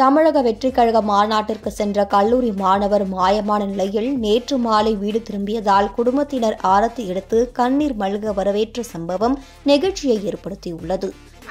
தமிழக வெற்றிக் கழக மாநாட்டிற்கு சென்ற கல்லூரி மாணவர் மாயமான நிலையில் நேற்று மாலை வீடு திரும்பியதால் குடும்பத்தினர் ஆரத்தி எடுத்து கண்ணீர் மல்க வரவேற்ற சம்பவம் நெகிழ்ச்சியை ஏற்படுத்தியுள்ளது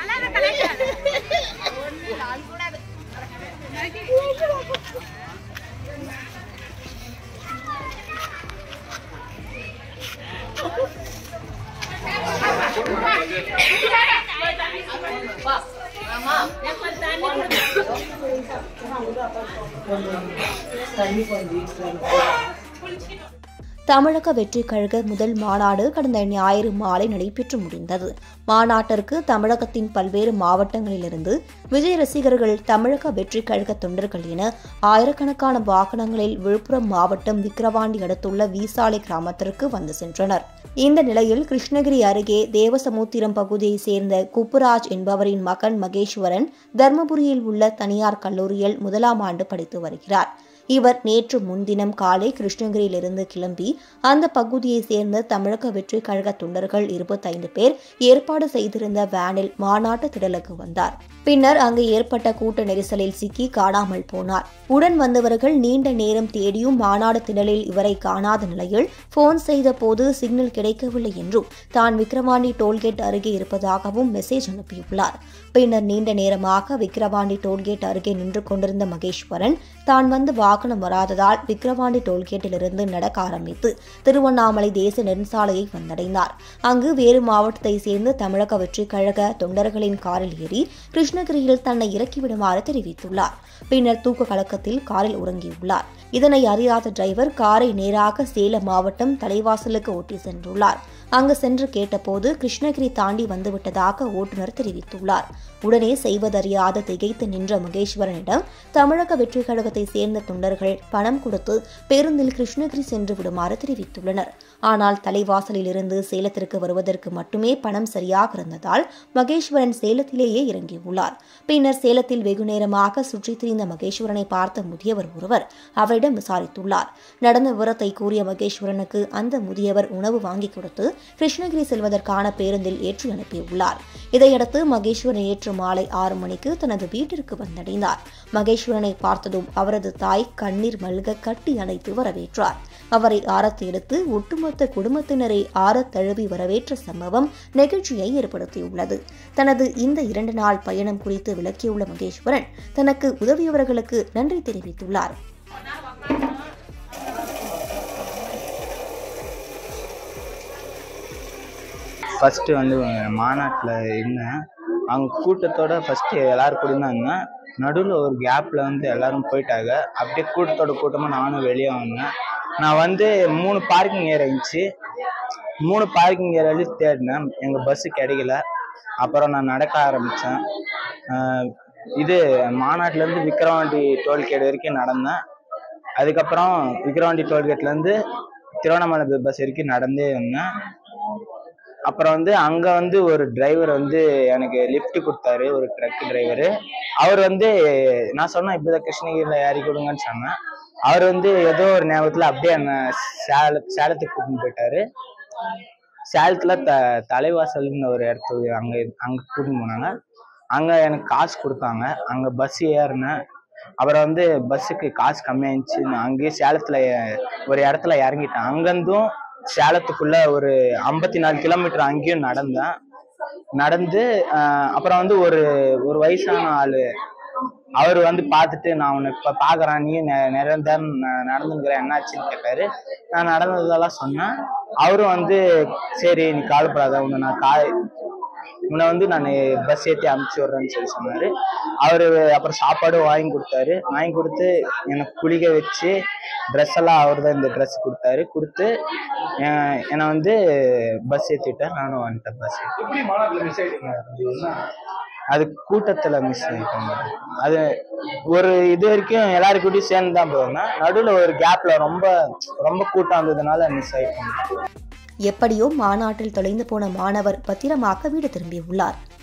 தமிழக வெற்றிக் கழக முதல் மாநாடு கடந்த ஞாயிறு மாலை நடைபெற்று முடிந்தது மாநாட்டிற்கு தமிழகத்தின் பல்வேறு மாவட்டங்களிலிருந்து விஜய் ரசிகர்கள் தமிழக வெற்றிக் கழக தொண்டர்கள் என ஆயிரக்கணக்கான வாகனங்களில் விழுப்புரம் மாவட்டம் விக்கிரவாண்டி அடுத்துள்ள வீசாலை கிராமத்திற்கு வந்து சென்றனர் இந்த நிலையில் கிருஷ்ணகிரி அருகே தேவசமுத்திரம் பகுதியைச் சேர்ந்த குப்புராஜ் என்பவரின் மகன் மகேஸ்வரன் தர்மபுரியில் உள்ள தனியார் கல்லூரியில் முதலாம் ஆண்டு படித்து வருகிறார் இவர் நேற்று முன்தினம் காலை கிருஷ்ணகிரியிலிருந்து கிளம்பி அந்த பகுதியைச் சேர்ந்த தமிழக வெற்றிக் கழக தொண்டர்கள் இருபத்தைந்து பேர் ஏற்பாடு செய்திருந்த வேனில் மாநாட்டு திடலுக்கு வந்தார் பின்னர் அங்கு ஏற்பட்ட கூட்ட நெரிசலில் சிக்கி காணாமல் போனார் உடன் வந்தவர்கள் நீண்ட நேரம் தேடியும் மாநாடு திடலில் இவரை காணாத நிலையில் போன் செய்த போது சிக்னல் கிடைக்கவில்லை என்றும் தான் விக்கிரவாண்டி டோல்கேட் அருகே இருப்பதாகவும் மெசேஜ் அனுப்பியுள்ளார் பின்னர் நீண்ட நேரமாக விக்கிரவாண்டி டோல்கேட் அருகே நின்று கொண்டிருந்த மகேஸ்வரன் தான் வந்து வாகனம் வராததால் விக்கிரவாண்டி டோல்கேட்டிலிருந்து நடக்க ஆரம்பித்து திருவண்ணாமலை தேசிய நெடுஞ்சாலையை வந்தடைந்தார் அங்கு வேறு மாவட்டத்தை சேர்ந்த தமிழக வெற்றிக் கழக தொண்டர்களின் காரில் ஏறி கிருஷ்ணகிரியில் தன்னை இறக்கிவிடுமாறு தெரிவித்துள்ளார் பின்னர் தூக்க கலக்கத்தில் காரில் உறங்கியுள்ளார் இதனை அறியாத டிரைவர் காரை நேராக சேலம் மாவட்டம் தலைவாசலுக்கு ஓட்டி சென்றுள்ளார் அங்கு சென்று கேட்டபோது கிருஷ்ணகிரி தாண்டி வந்துவிட்டதாக ஓட்டுநர் தெரிவித்துள்ளார் உடனே செய்வதறியாத திகைத்து நின்ற மகேஸ்வரனிடம் தமிழக வெற்றிக் கழகத்தை சேர்ந்த தொண்டர்கள் பணம் கொடுத்து பேருந்தில் கிருஷ்ணகிரி சென்று விடுமாறு தெரிவித்துள்ளனர் ஆனால் தலைவாசலில் இருந்து சேலத்திற்கு வருவதற்கு மட்டுமே பணம் சரியாக இருந்ததால் மகேஸ்வரன் சேலத்திலேயே இறங்கியுள்ளார் பின்னர் சேலத்தில் வெகுநேரமாக சுற்றித் திரிந்த மகேஸ்வரனை பார்த்த முதியவர் ஒருவர் அவரிடம் விசாரித்துள்ளார் நடந்த விவரத்தை கூறிய மகேஸ்வரனுக்கு அந்த முதியவர் உணவு வாங்கி கொடுத்து கிருஷ்ணகிரி செல்வதற்கான பேருந்தில் ஏற்றி அனுப்பியுள்ளார் இதையடுத்து மகேஸ்வரன் நேற்று மாலை ஆறு மணிக்கு தனது வீட்டிற்கு வந்தடைந்தார் மகேஸ்வரனை பார்த்ததும் அவரது தாய் கண்ணீர் மல்க கட்டி அணைத்து வரவேற்றார் அவரை ஆரத்தி எடுத்து ஒட்டுமொத்த குடும்பத்தினரை ஆறத் தழுவி வரவேற்ற சம்பவம் நெகிழ்ச்சியை ஏற்படுத்தியுள்ளது தனது இந்த இரண்டு நாள் பயணம் குறித்து விளக்கியுள்ள மகேஸ்வரன் தனக்கு உதவியவர்களுக்கு நன்றி தெரிவித்துள்ளார் ஃபஸ்ட்டு வந்து மாநாட்டில் இருந்தேன் அவங்க கூட்டத்தோட ஃபஸ்ட்டு எல்லோரும் கூட தான் இருந்தேன் நடுவில் ஒரு கேப்பில் வந்து எல்லோரும் போயிட்டாங்க அப்படியே கூட்டத்தோட கூட்டமாக நானும் வெளியே வந்தேன் நான் வந்து மூணு பார்க்கிங் ஏரியா இருந்துச்சு மூணு பார்க்கிங் ஏரியாலையும் தேடினேன் எங்கள் பஸ்ஸு கிடைக்கல அப்புறம் நான் நடக்க ஆரம்பித்தேன் இது மாநாட்டிலேருந்து விக்கிரவாண்டி டோல்கேட் வரைக்கும் நடந்தேன் அதுக்கப்புறம் விக்கிரவாண்டி டோல்கேட்லேருந்து திருவண்ணாமலை பஸ் வரைக்கும் நடந்தே வந்தேன் அப்புறம் வந்து அங்க வந்து ஒரு டிரைவர் வந்து எனக்கு லிஃப்ட் கொடுத்தாரு ஒரு ட்ரக் டிரைவர் அவர் வந்து நான் சொன்னேன் இப்படிதான் கிருஷ்ணகிரியில ஏறி கொடுங்கன்னு சொன்னேன் அவர் வந்து ஏதோ ஒரு ஞாபகத்துல அப்படியே என்ன சேல சேலத்துக்கு கூட்டின்னு போயிட்டாரு சேலத்துல த தலைவாசல்னு ஒரு இடத்துக்கு அங்க அங்க கூட்டின்னு போனாங்க அங்க எனக்கு காசு கொடுத்தாங்க அங்க பஸ் ஏறினேன் அப்புறம் வந்து பஸ்ஸுக்கு காசு கம்மியாயிருந்துச்சு நான் அங்கேயே சேலத்துல ஒரு இடத்துல இறங்கிட்டேன் அங்கேருந்தும் சேலத்துக்குள்ள ஒரு ஐம்பத்தி நாலு கிலோமீட்டர் அங்கேயும் நடந்தேன் நடந்து அப்புறம் வந்து ஒரு ஒரு வயசான ஆளு அவர் வந்து பார்த்துட்டு நான் உன்னை இப்போ பார்க்குறேன் நீ நிறைய நேரம் நடந்துக்கிறேன் என்னாச்சுன்னு கேட்டாரு நான் நடந்ததெல்லாம் சொன்னேன் அவரும் வந்து சரி நீ கவலைப்படாத உன்னை நான் கா உன்னை வந்து நான் பஸ் ஏற்றி அனுப்பிச்சி விட்றேன்னு சொல்லி சொன்னார் அவர் அப்புறம் சாப்பாடும் வாங்கி கொடுத்தாரு வாங்கி கொடுத்து எனக்கு குளிக்க வச்சு ட்ரெஸ் எல்லாம் அவர் தான் இந்த ட்ரெஸ் கொடுத்தாரு கொடுத்து என்னை வந்து பஸ் ஏற்றிட்டார் நானும் வந்துட்டேன் பஸ் எப்படி மாநாட்டில் மிஸ் ஆயிட்டீங்க அது கூட்டத்தில் மிஸ் ஆகிட்டாங்க அது ஒரு இது வரைக்கும் எல்லாரும் கூடயும் சேர்ந்து தான் போயிருந்தேன் நடுவில் ஒரு கேப்பில் ரொம்ப ரொம்ப கூட்டம் வந்ததுனால மிஸ் ஆகிட்டாங்க எப்படியோ மாநாட்டில் தொலைந்து போன மாணவர் பத்திரமாக வீடு திரும்பியுள்ளார்